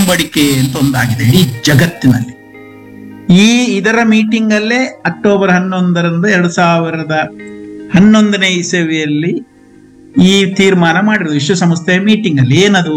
ಒಡಂಬಡಿಕೆ ಅಂತ ಒಂದಾಗಿದೆ ಇಡೀ ಜಗತ್ತಿನಲ್ಲಿ ಈ ಇದರ ಮೀಟಿಂಗ್ ಅಲ್ಲೇ ಅಕ್ಟೋಬರ್ ಹನ್ನೊಂದರಂದು ಎರಡು ಸಾವಿರದ ಹನ್ನೊಂದನೇ ಇಸವಿಯಲ್ಲಿ ಈ ತೀರ್ಮಾನ ಮಾಡಿರೋದು ವಿಶ್ವಸಂಸ್ಥೆಯ ಮೀಟಿಂಗ್ ಅಲ್ಲಿ ಏನದು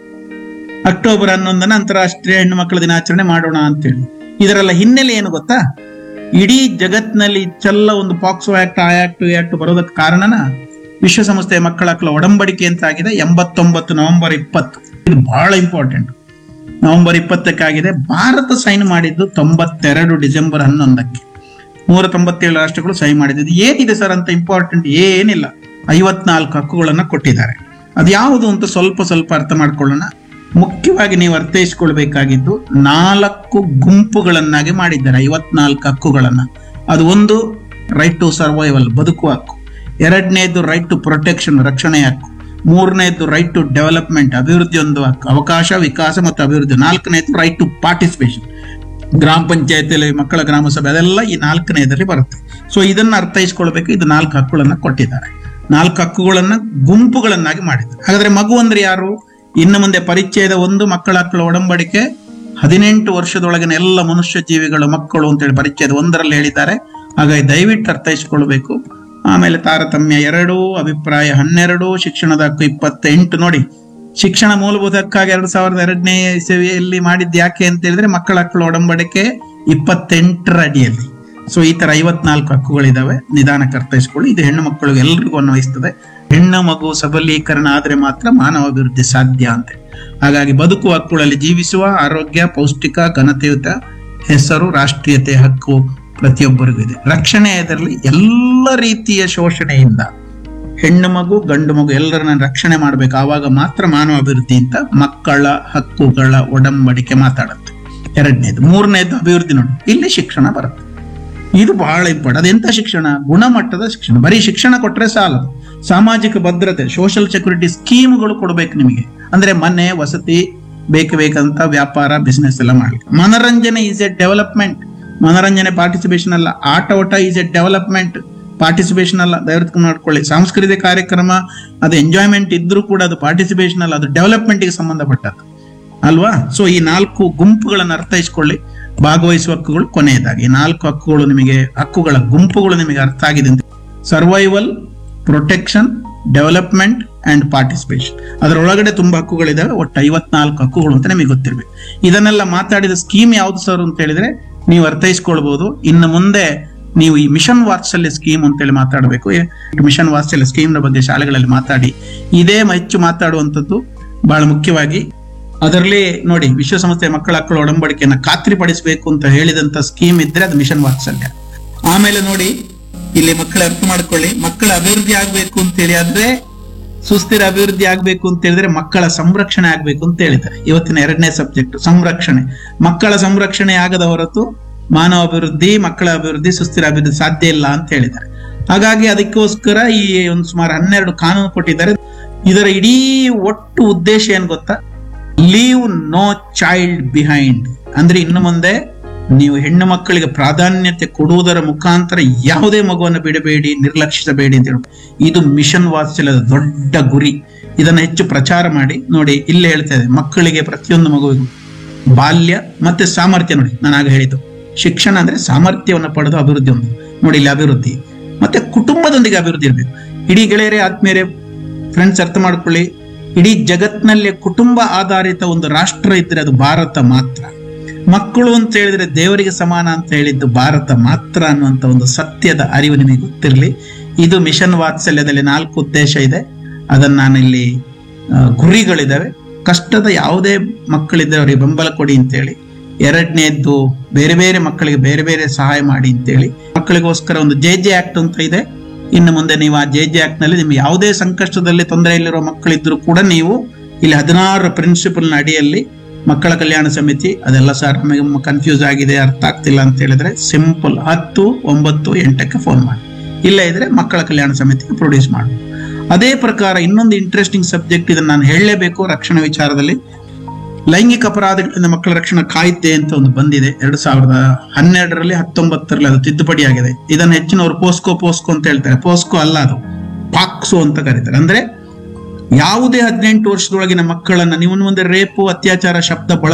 ಅಕ್ಟೋಬರ್ ಹನ್ನೊಂದನ ಅಂತಾರಾಷ್ಟ್ರೀಯ ಹೆಣ್ಣು ಮಕ್ಕಳ ದಿನಾಚರಣೆ ಮಾಡೋಣ ಅಂತೇಳಿ ಇದರೆಲ್ಲ ಹಿನ್ನೆಲೆ ಏನು ಗೊತ್ತಾ ಇಡೀ ಜಗತ್ತಿನಲ್ಲಿ ಚೆಲ್ಲ ಒಂದು ಪಾಕ್ಸೋ ಆಕ್ಟ್ ಆ ಆಕ್ಟ್ ಈ ಆಕ್ಟ್ ಬರೋದಕ್ಕೆ ಕಾರಣನ ವಿಶ್ವಸಂಸ್ಥೆಯ ಮಕ್ಕಳ ಹಕ್ಕಳ ಒಡಂಬಡಿಕೆ ಅಂತ ಆಗಿದೆ ಎಂಬತ್ತೊಂಬತ್ತು ನವೆಂಬರ್ ಇಪ್ಪತ್ತು ಇದು ಬಹಳ ಇಂಪಾರ್ಟೆಂಟ್ ನವೆಂಬರ್ ಇಪ್ಪತ್ತಕ್ಕಾಗಿದೆ ಭಾರತ ಸೈನ್ ಮಾಡಿದ್ದು ತೊಂಬತ್ತೆರಡು ಡಿಸೆಂಬರ್ ಹನ್ನೊಂದಕ್ಕೆ ನೂರ ತೊಂಬತ್ತೇಳು ರಾಷ್ಟ್ರಗಳು ಸೈನ್ ಮಾಡಿದ್ದು ಏನಿದೆ ಸರ್ ಅಂತ ಇಂಪಾರ್ಟೆಂಟ್ ಏನಿಲ್ಲ ಐವತ್ನಾಲ್ಕು ಹಕ್ಕುಗಳನ್ನ ಕೊಟ್ಟಿದ್ದಾರೆ ಅದು ಯಾವುದು ಅಂತ ಸ್ವಲ್ಪ ಸ್ವಲ್ಪ ಅರ್ಥ ಮಾಡ್ಕೊಳ್ಳೋಣ ಮುಖ್ಯವಾಗಿ ನೀವು ಅರ್ಥೈಸ್ಕೊಳ್ಬೇಕಾಗಿದ್ದು ನಾಲ್ಕು ಗುಂಪುಗಳನ್ನಾಗಿ ಮಾಡಿದ್ದಾರೆ ಐವತ್ನಾಲ್ಕು ಹಕ್ಕುಗಳನ್ನ ಅದು ಒಂದು ರೈಟ್ ಟು ಸರ್ವೈವಲ್ ಬದುಕುವ ಹಕ್ಕು ಎರಡನೇದು ರೈಟ್ ಟು ಪ್ರೊಟೆಕ್ಷನ್ ರಕ್ಷಣೆ ಹಕ್ಕು ಮೂರನೇದು ರೈಟ್ ಟು ಡೆವಲಪ್ಮೆಂಟ್ ಅಭಿವೃದ್ಧಿ ಒಂದು ಹಕ್ಕು ಅವಕಾಶ ವಿಕಾಸ ಮತ್ತು ಅಭಿವೃದ್ಧಿ ನಾಲ್ಕನೇದು ರೈಟ್ ಟು ಪಾರ್ಟಿಸಿಪೇಷನ್ ಗ್ರಾಮ ಪಂಚಾಯತಿಯಲ್ಲಿ ಮಕ್ಕಳ ಗ್ರಾಮ ಸಭೆ ಅದೆಲ್ಲ ಈ ನಾಲ್ಕನೇದರಲ್ಲಿ ಬರುತ್ತೆ ಸೊ ಇದನ್ನ ಅರ್ಥೈಸ್ಕೊಳ್ಬೇಕು ಇದು ನಾಲ್ಕು ಹಕ್ಕುಗಳನ್ನ ಕೊಟ್ಟಿದ್ದಾರೆ ನಾಲ್ಕು ಹಕ್ಕುಗಳನ್ನ ಗುಂಪುಗಳನ್ನಾಗಿ ಮಾಡಿದ್ದಾರೆ ಹಾಗಾದ್ರೆ ಮಗು ಅಂದ್ರೆ ಯಾರು ಇನ್ನು ಮುಂದೆ ಪರಿಚಯದ ಒಂದು ಮಕ್ಕಳ ಹಕ್ಕಳ ಒಡಂಬಡಿಕೆ ಹದಿನೆಂಟು ವರ್ಷದೊಳಗಿನ ಎಲ್ಲ ಮನುಷ್ಯ ಜೀವಿಗಳು ಮಕ್ಕಳು ಅಂತೇಳಿ ಪರಿಚಯದ ಒಂದರಲ್ಲಿ ಹೇಳಿದ್ದಾರೆ ಹಾಗಾಗಿ ದಯವಿಟ್ಟು ಅರ್ಥೈಸ್ಕೊಳ್ಬೇಕು ಆಮೇಲೆ ತಾರತಮ್ಯ ಎರಡು ಅಭಿಪ್ರಾಯ ಹನ್ನೆರಡು ಶಿಕ್ಷಣದ ಹಕ್ಕು ಇಪ್ಪತ್ತೆಂಟು ನೋಡಿ ಶಿಕ್ಷಣ ಮೂಲಭೂತ ಹಕ್ಕಾಗಿ ಎರಡ್ ಸಾವಿರದ ಎರಡನೇ ಇಸವಿಯಲ್ಲಿ ಮಾಡಿದ್ದು ಯಾಕೆ ಅಂತ ಹೇಳಿದ್ರೆ ಮಕ್ಕಳ ಹಕ್ಕಳ ಒಡಂಬಡಿಕೆ ಇಪ್ಪತ್ತೆಂಟರ ಅಡಿಯಲ್ಲಿ ಸೊ ಈ ತರ ಐವತ್ನಾಲ್ಕು ಹಕ್ಕುಗಳಿದಾವೆ ನಿಧಾನಕ್ಕೆ ಅರ್ಥೈಸ್ಕೊಳ್ಳಿ ಇದು ಹೆಣ್ಣು ಮಕ್ಕಳಿಗೆ ಎಲ್ರಿಗೂ ಅನ್ವಯಿಸ್ತದೆ ಹೆಣ್ಣು ಮಗು ಸಬಲೀಕರಣ ಆದ್ರೆ ಮಾತ್ರ ಮಾನವ ಅಭಿವೃದ್ಧಿ ಸಾಧ್ಯ ಅಂತ ಹಾಗಾಗಿ ಬದುಕುವ ಹಕ್ಕುಗಳಲ್ಲಿ ಜೀವಿಸುವ ಆರೋಗ್ಯ ಪೌಷ್ಟಿಕ ಘನತೆಯುತ ಹೆಸರು ರಾಷ್ಟ್ರೀಯತೆ ಹಕ್ಕು ಪ್ರತಿಯೊಬ್ಬರಿಗೂ ಇದೆ ರಕ್ಷಣೆ ಇದರಲ್ಲಿ ಎಲ್ಲ ರೀತಿಯ ಶೋಷಣೆಯಿಂದ ಹೆಣ್ಣು ಮಗು ಗಂಡು ಮಗು ಎಲ್ಲರನ್ನ ರಕ್ಷಣೆ ಮಾಡ್ಬೇಕು ಆವಾಗ ಮಾತ್ರ ಮಾನವ ಅಭಿವೃದ್ಧಿ ಅಂತ ಮಕ್ಕಳ ಹಕ್ಕುಗಳ ಒಡಂಬಡಿಕೆ ಮಾತಾಡುತ್ತೆ ಎರಡನೇದು ಮೂರನೇದು ಅಭಿವೃದ್ಧಿ ನೋಡಿ ಇಲ್ಲಿ ಶಿಕ್ಷಣ ಬರುತ್ತೆ ಇದು ಬಹಳ ಇಂಪಾರ್ಟೆಂಟ್ ಅದೆಂತ ಶಿಕ್ಷಣ ಗುಣಮಟ್ಟದ ಶಿಕ್ಷಣ ಬರೀ ಶಿಕ್ಷಣ ಕೊಟ್ರೆ ಸಾಲದು ಸಾಮಾಜಿಕ ಭದ್ರತೆ ಸೋಷಿಯಲ್ ಸೆಕ್ಯೂರಿಟಿ ಸ್ಕೀಮ್ಗಳು ಕೊಡ್ಬೇಕು ನಿಮಗೆ ಅಂದ್ರೆ ಮನೆ ವಸತಿ ಬೇಕು ಬೇಕಂತ ವ್ಯಾಪಾರ ಬಿಸ್ನೆಸ್ ಎಲ್ಲ ಮಾಡ್ಲಿಕ್ಕೆ ಮನರಂಜನೆ ಈಸ್ ಎ ಡೆವಲಪ್ಮೆಂಟ್ ಮನರಂಜನೆ ಪಾರ್ಟಿಸಿಪೇಷನ್ ಅಲ್ಲ ಆಟ ಓಟ ಈಸ್ ಎ ಡೆವಲಪ್ಮೆಂಟ್ ಪಾರ್ಟಿಸಿಪೇಷನ್ ಅಲ್ಲ ದಯವಿಟ್ಟು ಮಾಡ್ಕೊಳ್ಳಿ ಸಾಂಸ್ಕೃತಿಕ ಕಾರ್ಯಕ್ರಮ ಅದು ಎಂಜಾಯ್ಮೆಂಟ್ ಇದ್ರೂ ಕೂಡ ಅದು ಪಾರ್ಟಿಸಿಪೇಷನ್ ಅಲ್ಲ ಅದು ಡೆವಲಪ್ಮೆಂಟ್ಗೆ ಸಂಬಂಧಪಟ್ಟದ್ದು ಅಲ್ವಾ ಸೊ ಈ ನಾಲ್ಕು ಗುಂಪುಗಳನ್ನು ಅರ್ಥೈಸ್ಕೊಳ್ಳಿ ಭಾಗವಹಿಸುವ ಹಕ್ಕುಗಳು ಕೊನೆಯದಾಗಿ ಈ ನಾಲ್ಕು ಹಕ್ಕುಗಳು ನಿಮಗೆ ಹಕ್ಕುಗಳ ಗುಂಪುಗಳು ನಿಮಗೆ ಅರ್ಥ ಆಗಿದೆ ಅಂತ survival protection development and participation ಅದರೊಳಗಡೆ ತುಂಬಾ ಹಕ್ಕುಗಳಿದಾವೆ ಒಟ್ಟು ಐವತ್ನಾಲ್ಕು ಹಕ್ಕುಗಳು ಅಂತ ನಿಮಗೆ ಗೊತ್ತಿರಬೇಕು ಇದನ್ನೆಲ್ಲ ಮಾತಾಡಿದ ಸ್ಕೀಮ್ ಯಾವ್ದು ಸರ್ ಅಂತ ಹೇಳಿದ್ರೆ ನೀವು ಅರ್ಥೈಸ್ಕೊಳ್ಬಹುದು ಇನ್ನು ಮುಂದೆ ನೀವು ಈ ಮಿಷನ್ ವಾತ್ಸಲ್ಯ ಸ್ಕೀಮ್ ಅಂತೇಳಿ ಮಾತಾಡಬೇಕು ಮಿಷನ್ ವಾತ್ಸಲ್ಯ ಸ್ಕೀಮ್ ನ ಬಗ್ಗೆ ಶಾಲೆಗಳಲ್ಲಿ ಮಾತಾಡಿ ಇದೇ ಹೆಚ್ಚು ಮಾತಾಡುವಂಥದ್ದು ಬಹಳ ಮುಖ್ಯವಾಗಿ ಅದರಲ್ಲಿ ನೋಡಿ ವಿಶ್ವಸಂಸ್ಥೆ ಮಕ್ಕಳ ಹಕ್ಕಳ ಒಡಂಬಡಿಕೆಯನ್ನ ಖಾತ್ರಿಪಡಿಸಬೇಕು ಅಂತ ಹೇಳಿದಂತ ಸ್ಕೀಮ್ ಇದ್ರೆ ಅದು ಮಿಷನ್ ವಾತ್ಸಲ್ಯ ಆಮೇಲೆ ನೋಡಿ ಇಲ್ಲಿ ಮಕ್ಕಳ ಅರ್ಥ ಮಾಡ್ಕೊಳ್ಳಿ ಮಕ್ಕಳ ಅಭಿವೃದ್ಧಿ ಆಗ್ಬೇಕು ಅಂತೇಳಿ ಆದ್ರೆ ಸುಸ್ಥಿರ ಅಭಿವೃದ್ಧಿ ಆಗ್ಬೇಕು ಅಂತ ಹೇಳಿದ್ರೆ ಮಕ್ಕಳ ಸಂರಕ್ಷಣೆ ಆಗ್ಬೇಕು ಅಂತ ಹೇಳಿದ್ದಾರೆ ಇವತ್ತಿನ ಎರಡನೇ ಸಬ್ಜೆಕ್ಟ್ ಸಂರಕ್ಷಣೆ ಮಕ್ಕಳ ಸಂರಕ್ಷಣೆ ಆಗದ ಹೊರತು ಮಾನವ ಅಭಿವೃದ್ಧಿ ಮಕ್ಕಳ ಅಭಿವೃದ್ಧಿ ಸುಸ್ಥಿರ ಅಭಿವೃದ್ಧಿ ಸಾಧ್ಯ ಇಲ್ಲ ಅಂತ ಹೇಳಿದ್ದಾರೆ ಹಾಗಾಗಿ ಅದಕ್ಕೋಸ್ಕರ ಈ ಒಂದು ಸುಮಾರು ಹನ್ನೆರಡು ಕಾನೂನು ಕೊಟ್ಟಿದ್ದಾರೆ ಇದರ ಇಡೀ ಒಟ್ಟು ಉದ್ದೇಶ ಏನ್ ಗೊತ್ತಾ ಲೀವ್ ನೋ ಚೈಲ್ಡ್ ಬಿಹೈಂಡ್ ಅಂದ್ರೆ ಇನ್ನು ಮುಂದೆ ನೀವು ಹೆಣ್ಣು ಮಕ್ಕಳಿಗೆ ಪ್ರಾಧಾನ್ಯತೆ ಕೊಡುವುದರ ಮುಖಾಂತರ ಯಾವುದೇ ಮಗುವನ್ನು ಬಿಡಬೇಡಿ ನಿರ್ಲಕ್ಷಿಸಬೇಡಿ ಅಂತ ಹೇಳಿ ಇದು ಮಿಷನ್ ವಾತ್ಸಲ್ಯದ ದೊಡ್ಡ ಗುರಿ ಇದನ್ನ ಹೆಚ್ಚು ಪ್ರಚಾರ ಮಾಡಿ ನೋಡಿ ಇಲ್ಲೇ ಹೇಳ್ತಾ ಇದೆ ಮಕ್ಕಳಿಗೆ ಪ್ರತಿಯೊಂದು ಮಗುವಿಗೂ ಬಾಲ್ಯ ಮತ್ತೆ ಸಾಮರ್ಥ್ಯ ನೋಡಿ ನಾನು ಆಗ ಹೇಳಿದ್ದು ಶಿಕ್ಷಣ ಅಂದ್ರೆ ಸಾಮರ್ಥ್ಯವನ್ನು ಪಡೆದು ಅಭಿವೃದ್ಧಿ ಒಂದು ನೋಡಿ ಇಲ್ಲಿ ಅಭಿವೃದ್ಧಿ ಮತ್ತೆ ಕುಟುಂಬದೊಂದಿಗೆ ಅಭಿವೃದ್ಧಿ ಇರಬೇಕು ಇಡೀ ಗೆಳೆಯರೇ ಆತ್ಮೀಯರೇ ಫ್ರೆಂಡ್ಸ್ ಅರ್ಥ ಮಾಡ್ಕೊಳ್ಳಿ ಇಡೀ ಜಗತ್ತಿನಲ್ಲಿ ಕುಟುಂಬ ಆಧಾರಿತ ಒಂದು ರಾಷ್ಟ್ರ ಇದ್ರೆ ಅದು ಭಾರತ ಮಾತ್ರ ಮಕ್ಕಳು ಅಂತ ಹೇಳಿದ್ರೆ ದೇವರಿಗೆ ಸಮಾನ ಅಂತ ಹೇಳಿದ್ದು ಭಾರತ ಮಾತ್ರ ಅನ್ನುವಂತ ಒಂದು ಸತ್ಯದ ಅರಿವು ನಿಮಗೆ ಗೊತ್ತಿರಲಿ ಇದು ಮಿಷನ್ ವಾತ್ಸಲ್ಯದಲ್ಲಿ ನಾಲ್ಕು ಉದ್ದೇಶ ಇದೆ ಅದನ್ನ ನಾನು ಇಲ್ಲಿ ಆ, ಗುರಿಗಳಿದಾವೆ ಕಷ್ಟದ ಯಾವುದೇ ಮಕ್ಕಳಿದ್ರೆ ಅವರಿಗೆ ಬೆಂಬಲ ಕೊಡಿ ಅಂತೇಳಿ ಎರಡನೇದ್ದು ಬೇರೆ ಬೇರೆ ಮಕ್ಕಳಿಗೆ ಬೇರೆ ಬೇರೆ ಸಹಾಯ ಮಾಡಿ ಅಂತೇಳಿ ಮಕ್ಕಳಿಗೋಸ್ಕರ ಒಂದು ಜೆ ಜೆ ಆಕ್ಟ್ ಅಂತ ಇದೆ ಇನ್ನು ಮುಂದೆ ನೀವು ಆ ಜೆ ಜೆ ಆಕ್ಟ್ ನಲ್ಲಿ ನಿಮ್ಗೆ ಯಾವುದೇ ಸಂಕಷ್ಟದಲ್ಲಿ ತೊಂದರೆಯಲ್ಲಿರುವ ಮಕ್ಕಳಿದ್ರು ಕೂಡ ನೀವು ಇಲ್ಲಿ ಹದಿನಾರು ಪ್ರಿನ್ಸಿಪಲ್ ನ ಅಡಿಯಲ್ಲಿ ಮಕ್ಕಳ ಕಲ್ಯಾಣ ಸಮಿತಿ ಅದೆಲ್ಲ ಸರ್ ನಮಗೆ ಕನ್ಫ್ಯೂಸ್ ಆಗಿದೆ ಅರ್ಥ ಆಗ್ತಿಲ್ಲ ಅಂತ ಹೇಳಿದ್ರೆ ಸಿಂಪಲ್ ಹತ್ತು ಒಂಬತ್ತು ಎಂಟಕ್ಕೆ ಫೋನ್ ಮಾಡಿ ಇಲ್ಲ ಇದ್ರೆ ಮಕ್ಕಳ ಕಲ್ಯಾಣ ಸಮಿತಿಗೆ ಪ್ರೊಡ್ಯೂಸ್ ಮಾಡಿ ಅದೇ ಪ್ರಕಾರ ಇನ್ನೊಂದು ಇಂಟ್ರೆಸ್ಟಿಂಗ್ ಸಬ್ಜೆಕ್ಟ್ ಇದನ್ನ ನಾನು ಹೇಳಲೇಬೇಕು ರಕ್ಷಣಾ ವಿಚಾರದಲ್ಲಿ ಲೈಂಗಿಕ ಅಪರಾಧಗಳಿಂದ ಮಕ್ಕಳ ರಕ್ಷಣಾ ಕಾಯ್ದೆ ಅಂತ ಒಂದು ಬಂದಿದೆ ಎರಡ್ ಸಾವಿರದ ಹನ್ನೆರಡರಲ್ಲಿ ಹತ್ತೊಂಬತ್ತರಲ್ಲಿ ಅದು ತಿದ್ದುಪಡಿ ಆಗಿದೆ ಇದನ್ನ ಹೆಚ್ಚಿನವರು ಪೋಸ್ಕೋ ಪೋಸ್ಕೋ ಅಂತ ಹೇಳ್ತಾರೆ ಪೋಸ್ಕೋ ಅಲ್ಲ ಅದು ಪಾಕ್ಸೋ ಅಂತ ಕರೀತಾರೆ ಅಂದ್ರೆ ಯಾವುದೇ ಹದಿನೆಂಟು ವರ್ಷದೊಳಗಿನ ಮಕ್ಕಳನ್ನ ನೀವು ಮುಂದೆ ರೇಪು ಅತ್ಯಾಚಾರ ಶಬ್ದ ಬಳಸ